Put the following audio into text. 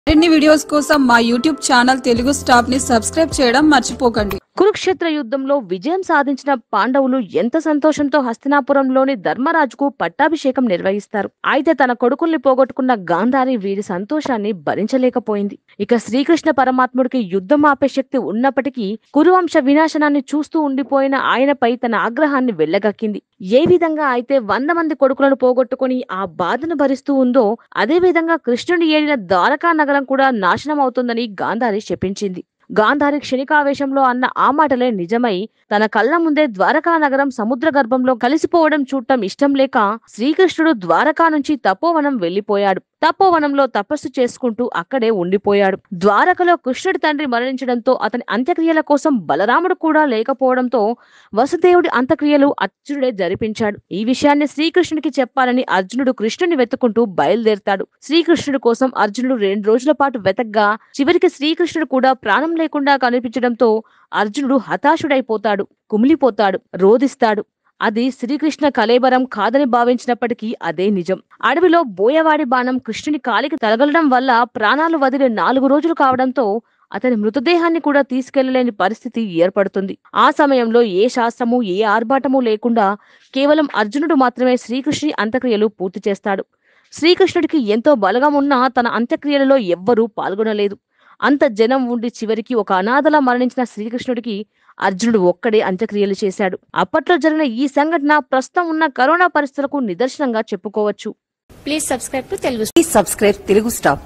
మరిన్ని వీడియోస్ కోసం మా యూట్యూబ్ ఛానల్ తెలుగు స్టాప్ ని సబ్స్క్రైబ్ చేయడం మర్చిపోకండి కురుక్షేత్ర యుద్ధంలో విజయం సాధించిన పాండవులు ఎంత సంతోషంతో హస్తినాపురంలోని ధర్మరాజుకు పట్టాభిషేకం నిర్వహిస్తారు అయితే తన కొడుకుల్ని పోగొట్టుకున్న గాంధారి వీరి సంతోషాన్ని భరించలేకపోయింది ఇక శ్రీకృష్ణ పరమాత్ముడికి యుద్ధం ఆపే శక్తి ఉన్నప్పటికీ కురువంశ వినాశనాన్ని చూస్తూ ఉండిపోయిన ఆయనపై తన ఆగ్రహాన్ని వెళ్ళగక్కింది ఏ విధంగా అయితే వంద మంది కొడుకులను పోగొట్టుకుని ఆ బాధను భరిస్తూ ఉందో అదే విధంగా కృష్ణుడి ఏలిన ద్వారకా నగరం కూడా నాశనం అవుతుందని గాంధారి శపించింది గాంధారి క్షణికావేశంలో అన్న ఆ మాటలే నిజమై తన కళ్ళ ముందే ద్వారకా నగరం సముద్ర గర్భంలో కలిసిపోవడం చూడటం ఇష్టం లేక శ్రీకృష్ణుడు ద్వారకా నుంచి తపోవనం వెళ్లిపోయాడు తపోవనంలో తపస్సు చేసుకుంటూ అక్కడే ఉండిపోయాడు ద్వారకలో కృష్ణుడి తండ్రి మరణించడంతో అతని అంత్యక్రియల కోసం బలరాముడు కూడా లేకపోవడంతో వసుదేవుడి అంత్యక్రియలు అర్జునుడే జరిపించాడు ఈ విషయాన్ని శ్రీకృష్ణుడికి చెప్పాలని అర్జునుడు కృష్ణుని వెతుకుంటూ బయలుదేరతాడు శ్రీకృష్ణుడి కోసం అర్జునుడు రెండు రోజుల పాటు వెతగ్గా చివరికి శ్రీకృష్ణుడు కూడా ప్రాణం లేకుండా కనిపించడంతో అర్జునుడు హతాశుడైపోతాడు కుమిలిపోతాడు రోదిస్తాడు అది శ్రీకృష్ణ కలేబరం కాదని భావించినప్పటికీ అదే నిజం అడవిలో బోయవాడి బాణం కృష్ణుని కాలికి తగలడం వల్ల ప్రాణాలు వదిలి నాలుగు రోజులు కావడంతో అతని మృతదేహాన్ని కూడా తీసుకెళ్లలేని పరిస్థితి ఏర్పడుతుంది ఆ సమయంలో ఏ శాస్త్రము ఏ ఆర్భాటము లేకుండా కేవలం అర్జునుడు మాత్రమే శ్రీకృష్ణుని అంత్యక్రియలు పూర్తి చేస్తాడు శ్రీకృష్ణుడికి ఎంతో బలగం ఉన్నా తన అంత్యక్రియలలో ఎవ్వరూ పాల్గొనలేదు అంత జనం ఉండి చివరికి ఒక అనాథలా మరణించిన శ్రీకృష్ణుడికి అర్జునుడు ఒక్కడే అంత్యక్రియలు చేశాడు అప్పట్లో జరిగిన ఈ సంఘటన ప్రస్తుతం ఉన్న కరోనా పరిస్థితులకు నిదర్శనంగా చెప్పుకోవచ్చు Please subscribe to Telugu Please subscribe Telugu Star.